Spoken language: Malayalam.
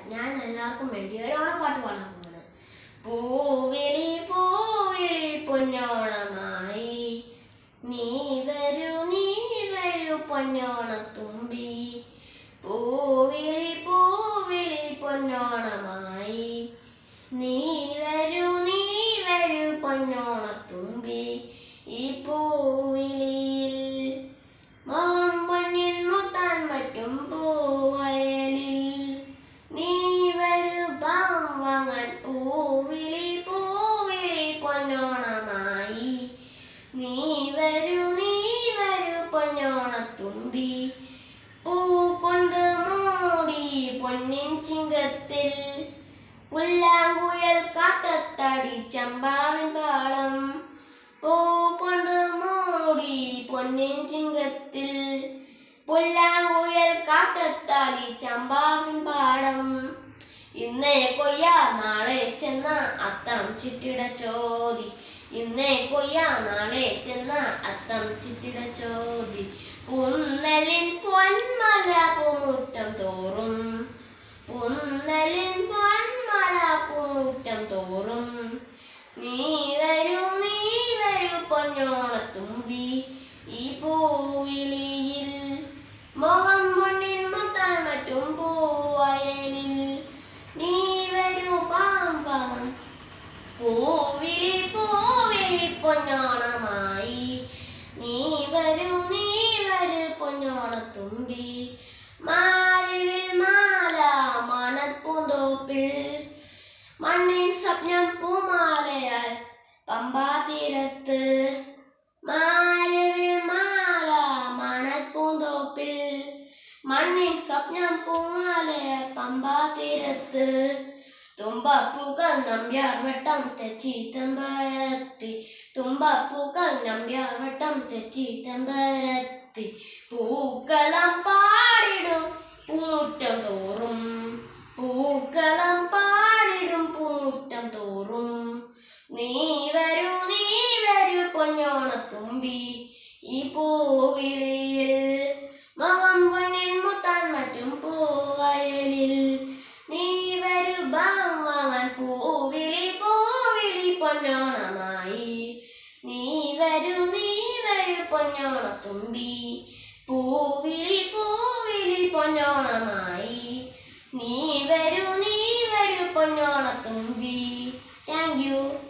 ഞാൻ എല്ലാവർക്കും വേണ്ടി ഒരു ഓണപ്പാട്ട് പാടാൻ പോവാണ് പൂവിളി പൂവിളി പൊന്നോണമായി നീ വരൂ നീ വരൂ പൊന്നോണത്തുമ്പി പൂവിളി പൂവിളി പൊന്നോണമായി നീ വരൂ നീ വരൂ പൊന്നോണത്തുമ്പി ഈ പൂവിളിയിൽ മോഹം പൊന്നിൽ മുത്താൻ പറ്റും പൂവയലിൽ നീ വരൂ പാം വാങ്ങാൻ പൂവിളി പൂവിളി പൊന്നോണമായി നീ വരൂ നീ വരൂ പൊന്നോണത്തുമ്പി പൂ കൊണ്ട് മൂടി പൊന്നിൻ ചിങ്കത്തിൽ പുല്ലാങ്കുയൽ കാത്തത്തടി ചമ്പാവിൻ പാടം പൂ കൊണ്ട് മൂടി പൊന്നിൻ ചിങ്കത്തിൽ പുല്ലാങ്കുയൽ കാത്തത്താടി ചമ്പാവിൻ പാടം ഇന്നേ കൊയ്യ നാളെ ചെന്ന അത്തം ചിട്ടിട ചോദി ഇന്നേ കൊയ്യ നാളെ ചെന്ന അത്തം ചിട്ടിട ചോദി പുന്നലിൻ പൊന്മല പൂമുറ്റം തോറും പുന്നലിൻ പൊന്മല പൂമുറ്റം തോറും നീ വരൂ നീ വരൂ പൊന്നോണത്തുമ്പി ഈ പൂവിളിയിൽ മോഹം പൊന്നിൻ മുത്താൻ മറ്റും പൂവയലിൽ നീ വരൂ പാമ്പാം പൂവിളി പൂവിളി പൊന്നോണമായി നീ വരൂ നീ വരൂ പൊന്നോണത്തുമ്പി മാലിവിൽ മാല മാനപ്പൂന്തോപ്പിൽ മണ്ണിൻ സ്വപ്നം പൂമാലയാൽ പമ്പാ തീരത്ത് മാലവിൽ മാല മാനപ്പൂന്തോപ്പിൽ മണ്ണിൻ സ്വപ്നം പൂമാലയാൽ പമ്പാ തീരത്ത് തുമ്പപ്പൂക്കൾ നമ്പ്യാർ വട്ടം തെച്ചി തമ്പരത്തി തുമ്പപ്പൂക്കൾ നമ്പ്യാർ വട്ടം തെച്ചി തമ്പരത്തി പൂക്കളം പാടിടും പൂമുറ്റം തോറും പൂക്കളം പാടിടും പൂമുറ്റം തോറും നീ വരൂ നീ വരൂ പൊന്നോണത്തുമ്പി ഈ പൂവിളിയിൽ മകം പൊന്നിൻ മുത്താൻ മറ്റും പൂവയലിൽ നീ വരൂ ബാം വാങ്ങാൻ പൂവിളി പൂവിളി പൊന്നോണമായി നീ വരൂ നീ വരൂ പൊന്നോണത്തുമ്പി പൂവിളി പൂവിളി പൊന്നോണമായി നീ വരൂ നീ വരൂ പൊന്നോണത്തുമ്പി താങ്ക് യു